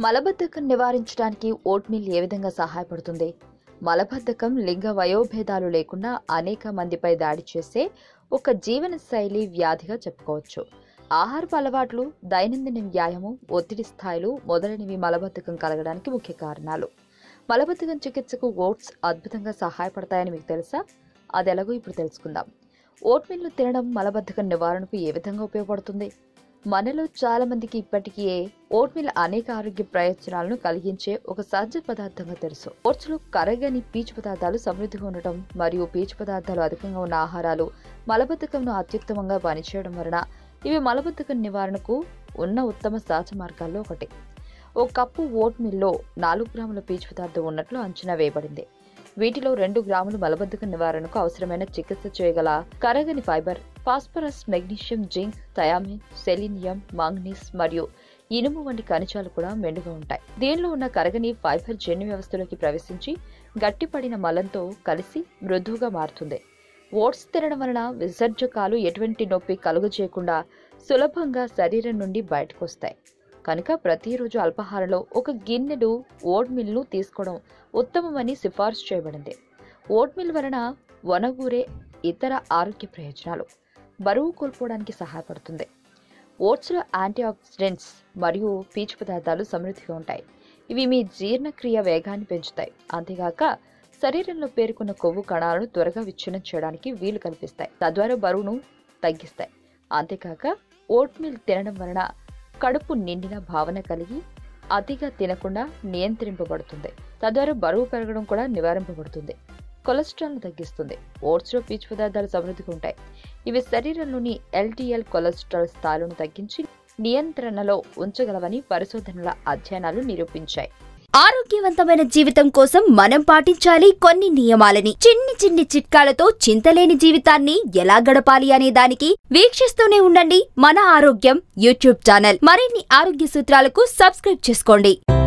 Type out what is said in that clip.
మలబద్ధకం నివారించడానికి ఓట్మీల్ ఏ విధంగా సహాయపడుతుంది మలబద్ధకం లింగ వయోభేదాలు లేకుండా అనేక మందిపై దాడి చేసే ఒక జీవన శైలి వ్యాధిగా చెప్పుకోవచ్చు ఆహారపు అలవాట్లు దైనందిన వ్యాయామం ఒత్తిడి స్థాయిలు మొదలైనవి మలబద్ధకం కలగడానికి ముఖ్య కారణాలు మలబద్ధకం చికిత్సకు ఓట్స్ అద్భుతంగా సహాయపడతాయని మీకు తెలుసా అది ఎలాగో ఇప్పుడు తెలుసుకుందాం ఓట్మీల్ను తినడం మలబద్ధకం నివారణకు ఏ విధంగా ఉపయోగపడుతుంది మనలో చాలా మందికి ఇప్పటికీ ఓట్మీల్ అనేక ఆరోగ్య ప్రయోజనాలను కలిగించే ఒక సహజ పదార్థంగా తెలుసు ఓట్స్ లో కరగని పీచు పదార్థాలు సమృద్ధిగా ఉండటం మరియు పీచు పదార్థాలు అధికంగా ఉన్న ఆహారాలు మలబద్ధకంను అత్యుత్తమంగా పనిచేయడం వలన ఇవి మలబద్ధకం నివారణకు ఉన్న ఉత్తమ సహజ మార్గాల్లో ఒకటి ఓ కప్పు ఓట్ మిల్లో నాలుగు గ్రాముల పీచు పదార్థం ఉన్నట్లు అంచనా వేయబడింది వీటిలో రెండు గ్రాములు మలబద్ధకం నివారణకు అవసరమైన చికిత్స చేయగల కరగని fibre phosphorus magnesium zinc thiamine selenium manganese మరియు ఇనుము వంటి ఖనిజాలు కూడా మెండుగా ఉంటాయి దీనిలో ఉన్న కరగని ఫైబర్ జన్యు వ్యవస్థలోకి ప్రవేశించి గట్టిపడిన మలంతో కలిసి మృదువుగా మారుతుంది ఓట్స్ తినడం వలన విసర్జకాలు ఎటువంటి నొప్పి కలుగజేయకుండా సులభంగా శరీరం నుండి బయటకు వస్తాయి కనుక ప్రతిరోజు అల్పాహారంలో ఒక గిన్నెడు ఓట్ మిల్ను తీసుకోవడం ఉత్తమమని సిఫార్సు చేయబడింది ఓట్ మిల్ వలన వనగూరే ఇతర ఆరోగ్య ప్రయోజనాలు బరువు కోల్పోవడానికి సహాయపడుతుంది ఓట్స్లో యాంటీ ఆక్సిడెంట్స్ మరియు పీచు పదార్థాలు సమృద్ధిగా ఉంటాయి ఇవి మీ జీర్ణక్రియ వేగాన్ని పెంచుతాయి అంతేగాక శరీరంలో పేరుకున్న కొవ్వు కణాలను త్వరగా విచ్ఛిన్నం చేయడానికి వీలు కల్పిస్తాయి తద్వారా బరువును తగ్గిస్తాయి అంతేకాక ఓట్ మిల్ తినడం వలన కడుపు నిండిన భావన కలిగి అతిగా తినకుండా నియంత్రింపబడుతుంది తద్వారా బరువు పెరగడం కూడా నివారింపబడుతుంది కొలెస్ట్రాల్ను తగ్గిస్తుంది ఓట్స్లో పీచు పదార్థాలు సమృద్ధిగా ఉంటాయి ఇవి శరీరంలోని ఎల్డిఎల్ కొలెస్ట్రాల్ స్థాయిలను తగ్గించి నియంత్రణలో ఉంచగలవని పరిశోధనల అధ్యయనాలు నిరూపించాయి ఆరోగ్యవంతమైన జీవితం కోసం మనం పాటించాలి కొన్ని నియమాలని చిన్ని చిన్ని చిట్కాలతో చింతలేని జీవితాన్ని ఎలా గడపాలి అనే దానికి వీక్షిస్తూనే ఉండండి మన ఆరోగ్యం యూట్యూబ్ ఛానల్ మరిన్ని ఆరోగ్య సూత్రాలకు సబ్స్క్రైబ్ చేసుకోండి